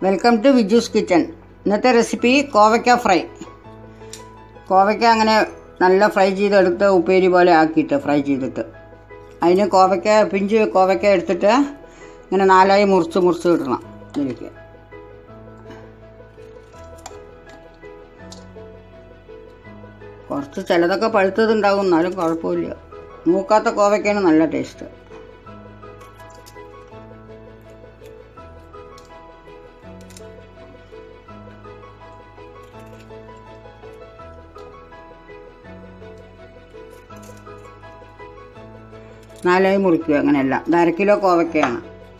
welcome to Viju's kitchen ഇന്നത്തെ recipe കോവയ്ക്ക fry കോവയ്ക്ക അങ്ങനെ നല്ല ഫ്രൈ ചെയ്തെടുത്ത് ഉപ്പേരി പോലെ ആക്കിയിട്ട് ഫ്രൈ ചെയ്തിട്ട് അതിന് കോവയ്ക്ക പിഞ്ച് കോവയ്ക്ക എടുത്തിട്ട് ഇങ്ങനെ നാലായി മുറിച്ച് മുറിച്ച് ഇടണം ഇതിലേക്ക് കുറച്ച് ചിലതൊക്കെ പഴുത്തതുണ്ടാകും എന്നാലും കുഴപ്പമില്ല മൂക്കാത്ത കോവയ്ക്കാണ് നല്ല ടേസ്റ്റ് നാലായി മുറിക്കുക അങ്ങനെയല്ല ഇത് അര കിലോ കോവയ്ക്കയാണ്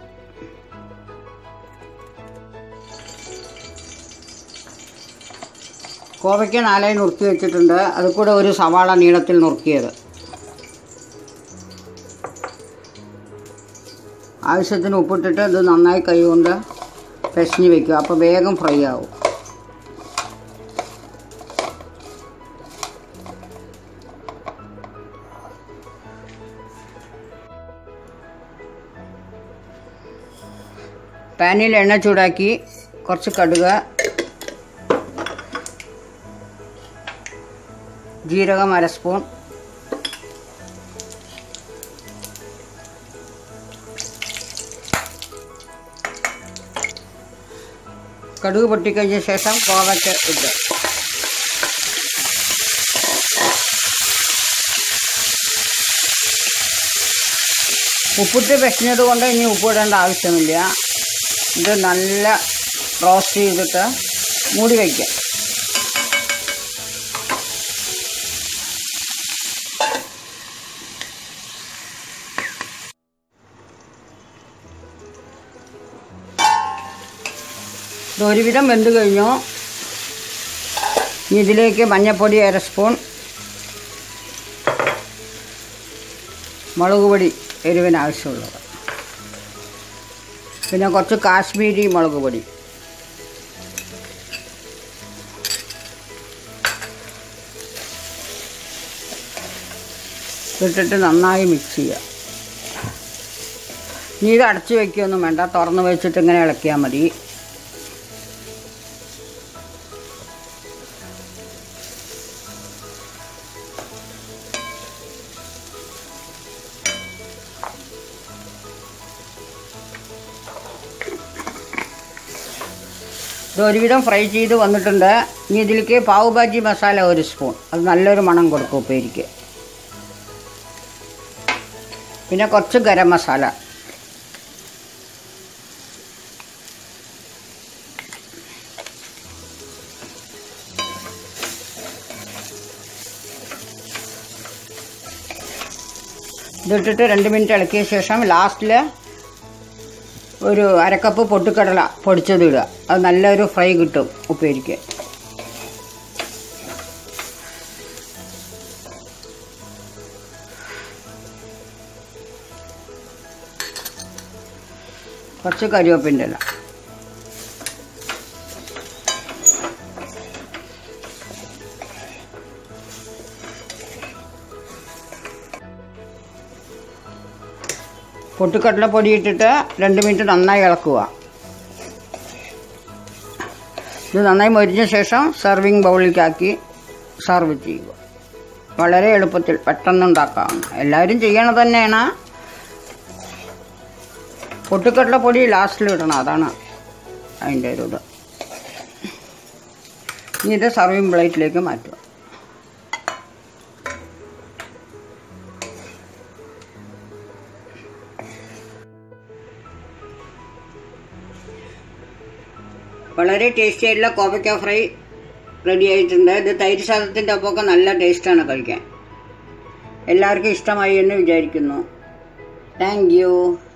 കോവയ്ക്ക നാലായി നുറുക്കി വെച്ചിട്ടുണ്ട് അത് കൂടെ ഒരു സവാള നീളത്തിൽ നുറുക്കിയത് ആവശ്യത്തിന് ഉപ്പിട്ടിട്ട് ഇത് നന്നായി കൈ കൊണ്ട് പെശഞ്ഞ് വെക്കുക അപ്പോൾ വേഗം ഫ്രൈ ആവും പാനിൽ എണ്ണ ചൂടാക്കി കുറച്ച് കടുക് ജീരകം അര സ്പൂൺ കടുക് പൊട്ടിക്കഴിഞ്ഞ ശേഷം കോവയ്ക്ക ഇട്ട് ഉപ്പിട്ട് പെശഞ്ഞത് കൊണ്ട് ഇനി ഉപ്പിടേണ്ട ആവശ്യമില്ല ഇത് നല്ല റോസ്റ്റ് ചെയ്തിട്ട് മൂടി വയ്ക്കുക ഇത് ഒരുവിധം വെന്ത് കഴിഞ്ഞു ഇനി ഇതിലേക്ക് മഞ്ഞൾപ്പൊടി അര സ്പൂൺ മുളക് പൊടി എരിവിന് ആവശ്യമുള്ളത് പിന്നെ കുറച്ച് കാശ്മീരി മുളക് പൊടി ഇട്ടിട്ട് നന്നായി മിക്സ് ചെയ്യുക ഇനി ഇത് അടച്ച് വയ്ക്കുകയൊന്നും വേണ്ട തുറന്ന് വെച്ചിട്ട് ഇങ്ങനെ ഇളക്കിയാൽ മതി ഇത് ഒരുവിധം ഫ്രൈ ചെയ്ത് വന്നിട്ടുണ്ട് ഇനി ഇതിലേക്ക് പാവ് ഭാജി മസാല ഒരു സ്പൂൺ അത് നല്ലൊരു മണം കൊടുക്കും ഉപ്പേരിക്ക് പിന്നെ കുറച്ച് ഗരം മസാല ഇതിട്ടിട്ട് രണ്ട് മിനിറ്റ് ഇളക്കിയ ശേഷം ലാസ്റ്റിൽ ഒരു അരക്കപ്പ് പൊട്ടുക്കടല പൊടിച്ചത് ഇടുക അത് നല്ലൊരു ഫ്രൈ കിട്ടും ഉപ്പേരിക്ക് കുറച്ച് കരിവേപ്പിൻ്റെ ഇല പൊട്ടുക്കടല പൊടി ഇട്ടിട്ട് രണ്ട് മിനിറ്റ് നന്നായി ഇളക്കുക ഇത് നന്നായി മൊരിഞ്ഞ ശേഷം സെർവിങ് ബൗളിലേക്കാക്കി സെർവ് ചെയ്യുക വളരെ എളുപ്പത്തിൽ പെട്ടെന്ന് ഉണ്ടാക്കാവുന്ന എല്ലാവരും ചെയ്യണത് തന്നെയാണ് പൊട്ടുക്കടല പൊടി ലാസ്റ്റിൽ ഇടണം അതാണ് അതിൻ്റെ ഒരു ഇത് ഇനി ഇത് സർവിങ് പ്ലേറ്റിലേക്ക് മാറ്റുക വളരെ ടേസ്റ്റി ആയിട്ടുള്ള കോവയ്ക്ക ഫ്രൈ റെഡി ആയിട്ടുണ്ട് ഇത് തൈര് സാധത്തിൻ്റെ ഒപ്പമൊക്കെ നല്ല ടേസ്റ്റാണ് കഴിക്കാൻ എല്ലാവർക്കും ഇഷ്ടമായി എന്ന് വിചാരിക്കുന്നു താങ്ക് യു